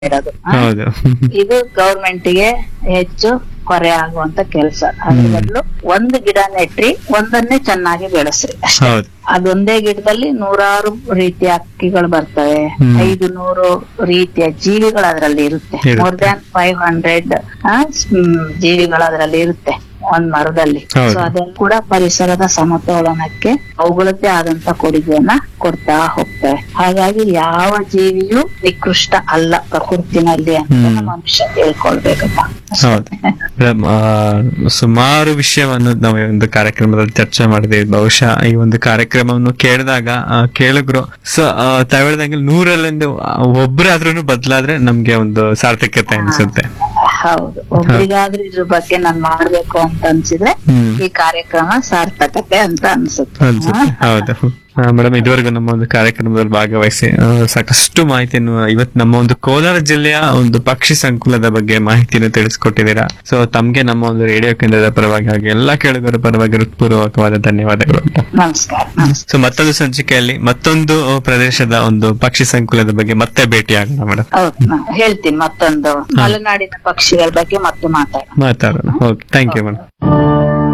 ಇಡೋದು ಆ? ಹೌದು ಇದು ಗೌರ್ಮೆಂಟ್ ಗೆ ಹೆಚ್ಚು ಹೊರೆ ಆಗುವಂತ ಕೆಲಸ ಅದ್ರ ಬದಲು ಒಂದು ಗಿಡ ನೆಟ್ರಿ ಒಂದನ್ನೇ ಚೆನ್ನಾಗಿ ಬೆಳೆಸ್ರಿ ಅಷ್ಟೇ ಹೌದು ಅದೊಂದೇ ಗಿಡದಲ್ಲಿ ನೂರಾರು ರೀತಿಯ ಹಕ್ಕಿಗಳು ಬರ್ತವೆ ಹ್ಮ್. ಐದು ನೂರು ರೀತಿಯ ಜೀವಿಗಳು ಅದರಲ್ಲಿ ಇರುತ್ತೆ ಇರುತ್ತೆ. ಮೋರ್ ದ್ಯಾನ್ ಫೈವ್ ಹಂಡ್ರೆಡ್ ಜೀವಿಗಳು ಅದರಲ್ಲಿ ಇರುತ್ತೆ ಒಂದ್ ಮರದಲ್ಲಿ ಹೌದು. ಸೊ ಅದನ್ನು ಕೂಡ ಪರಿಸರದ ಸಮತೋಲನಕ್ಕೆ ಅವುಗಳದ್ದೇ ಆದಂತ ಕೊಡುಗೆಯನ್ನ ಕೊಡ್ತಾ ಹೋಗ್ತವೆ ಹಾಗಾಗಿ ಯಾವ ಜೀವಿಯೂ ನಿಕೃಷ್ಟ ಅಲ್ಲ ಪ್ರಕೃತಿನಲ್ಲಿ ಅಂತ ಹ್ಮ್. ನಮ್ಮ ಮನುಷ್ಯ ತಿಳ್ಕೊಳ್ಬೇಕಪ್ಪ ಹೌದು ಮೇಡಮ್ ಆ, ಸುಮಾರು ವಿಷಯವನ್ನು ನಾವು ಈ ಒಂದು ಕಾರ್ಯಕ್ರಮದಲ್ಲಿ ಚರ್ಚೆ ಮಾಡಿದ್ದೇವೆ ಬಹುಶಃ ಈ ಒಂದು ಕಾರ್ಯಕ್ರಮವನ್ನು ಕೇಳಿದಾಗ ಆ, ಕೇಳಿದ್ರು ಸೊ ತಾವ್ ಹೇಳ್ದಂಗೆ ನೂರಲ್ಲಿಂದ ಒಬ್ಬರಾದ್ರೂ ಬದಲಾದ್ರೆ ನಮ್ಗೆ ಒಂದು ಸಾರ್ಥಕ್ಯತೆ ಅನ್ಸುತ್ತೆ ಹೌದು ಒಬ್ರಿಗಾದ್ರೂ ಇದ್ರ ಬಗ್ಗೆ ನಾನ್ ಮಾಡ್ಬೇಕು ಅಂತ ಅನ್ಸಿದ್ರೆ ಹ್ಮ್ ಈ ಕಾರ್ಯಕ್ರಮ ಸಾರ್ಥಕತೆ ಅಂತ ಅನ್ಸುತ್ತೆ ಅನ್ಸುತ್ತೆ ಹೌದು ಮೇಡಮ್ ಇದುವರೆಗೂ ನಮ್ಮ ಒಂದು ಕಾರ್ಯಕ್ರಮದಲ್ಲಿ ಭಾಗವಹಿಸಿ ಆ, ಸಾಕಷ್ಟು ಮಾಹಿತಿಯನ್ನು ಇವತ್ತು ನಮ್ಮ ಒಂದು ಕೋಲಾರ ಜಿಲ್ಲೆಯ ಒಂದು ಪಕ್ಷಿ ಸಂಕುಲದ ಬಗ್ಗೆ ಮಾಹಿತಿಯನ್ನು ತಿಳಿಸ್ಕೊಟ್ಟಿದ್ದೀರಾ ಸೊ ತಮ್ಗೆ ನಮ್ಮ ಒಂದು ರೇಡಿಯೋ ಕೇಂದ್ರದ ಪರವಾಗಿ ಹಾಗೆ ಎಲ್ಲಾ ಕೇಳುಗರ ಪರವಾಗಿ ಹೃತ್ಪೂರ್ವಕವಾದ ಧನ್ಯವಾದಗಳು ಅಂತ ನಮಸ್ಕಾರ ನಮಸ್ಕಾರ ಸೊ ಮತ್ತೊಂದು ಸಂಚಿಕೆಯಲ್ಲಿ ಮತ್ತೊಂದು ಪ್ರದೇಶದ ಒಂದು ಪಕ್ಷಿ ಸಂಕುಲದ ಬಗ್ಗೆ ಮತ್ತೆ ಭೇಟಿ ಆಗೋಣ ಮೇಡಮ್ ಹೌದು ನಾನ್ ಹೇಳ್ತೀನಿ ಮತ್ತೊಂದು ಮಲೆನಾಡಿನ ಪಕ್ಷಿಗಳ ಬಗ್ಗೆ ಮತ್ತೆ ಮಾತಾಡೋಣ ಮಾತಾಡೋಣ ಓಕೆ ಥ್ಯಾಂಕ್ ಯು ಮೇಡಮ್